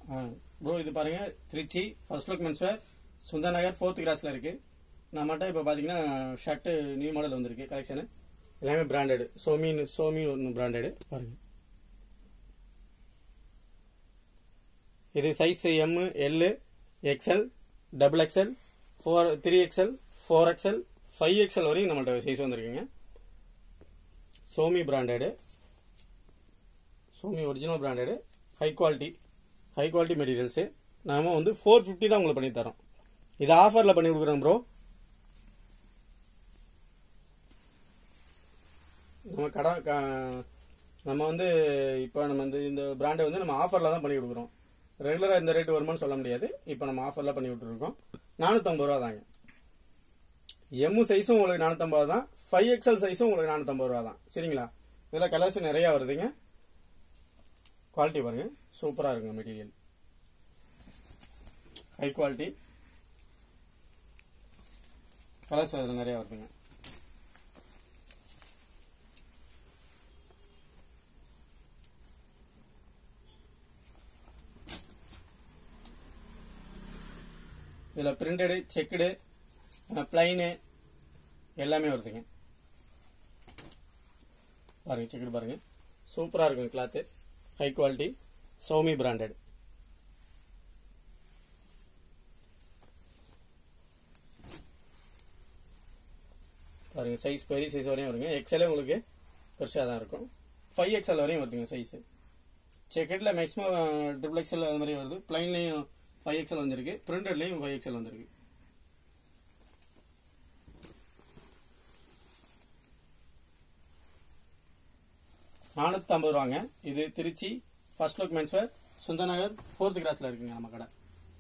bro இது பாருங்க Trichy first look menswear Sundar Nagar fourth கிராஸ்ல இருக்கு நம்மகிட்ட இப்போ பார்த்தீங்கன்னா ஷர்ட்டு நியூ மாடல் வந்திருக்கு கலெக்ஷனு எல்லாமே பிராண்டடு சோமின்னு சோமி ஒன்று பிராண்டடு பாருங்க இது size M L XL double XL four three XL four XL five XL வரையும் நம்மள்ட்ட சைஸ் வந்திருக்குங்க சோமி பிராண்டடு சோமி original branded high quality high quality materials நாம வந்து ஃபோர் ஃபிஃப்டி தான் உங்களுக்கு பண்ணி தரோம் இது ஆஃபரில் பண்ணி கொடுக்குறோம் ப்ரோ நம்ம கடை க- நம்ம வந்து இப்போ நம்ம வந்து இந்த பிராண்டை வந்து நம்ம ஆஃபரில் தான் பண்ணி கொடுக்குறோம் ரெகுலராக இந்த ரேட் வருமான்னு சொல்ல முடியாது இப்போ நம்ம ஆஃபரில் பண்ணி விட்டுருக்கோம் நானூற்றம்பது ரூபா தாங்க எம்மு சைஸும் உங்களுக்கு நானூற்றம்பது தான் ஃபைவ் எக்ஸல் சைஸும் உங்களுக்கு நானூற்றம்பது ரூபா தான் சரிங்களா இதில் கலர்ஸ் நிறையா வருதுங்க குவாலிட்டி பாருங்க சூப்பராக இருக்குங்க மெட்டீரியல் ஹை குவாலிட்டி கலர்ஸ் அதில் நிறையா வருதுங்க இதில் பிரிண்டடு செக்குடு பிளைனு எல்லாமே வருதுங்க பாருங்க செக்குடு பாருங்க சூப்பராக இருக்குங்க கிளாத்து ஹை குவாலிட்டி சோமி பிராண்டட் பாருங்க சைஸ் பெரிய சைஸ் வரையும் வருங்க எக்ஸ்எல்லே உங்களுக்கு பெருசாக தான் இருக்கும் ஃபைவ் எக்ஸ்எல் வரையும் வருதுங்க சைஸ் செக்கெட்டில் மேக்ஸிமம் ட்ரிபிள் எக்ஸ்எல் அது மாதிரி வருது பிளைன்லேயும் ஃபைவ் எக்ஸ்எல் வந்திருக்கு பிரிண்டட்லேயும் ஃபைவ் எக்ஸ்எல் வந்திருக்கு நானூற்றி ஐம்பது ரூபாங்க இது Trichy first look menswear Sundar Nagar fourth கிராஸில் இருக்குங்க நம்ம கடை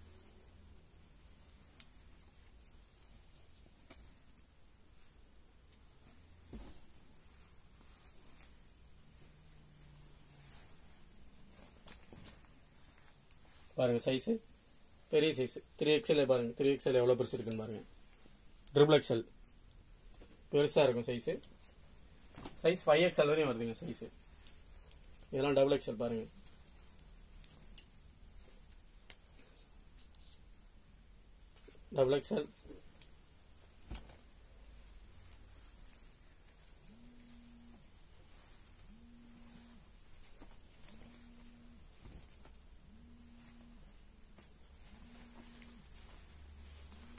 பாருங்க சைஸ் பெரிய சைஸ் த்ரீ எக்ஸ்எல் பாருங்க த்ரீ எக்ஸ்எல் எவ்வளோ பெருசு இருக்குன்னு பாருங்க ட்ரிபிள் எக்ஸ்எல் பெருசாக இருக்கும் சைஸ் சைஸ் ஃபைவ் எக்ஸ்எல் வரையும் வருதுங்க சைஸ் இதெல்லாம் டபுள் எக்ஸ்எல் பாருங்க டபுள் எக்ஸ்எல்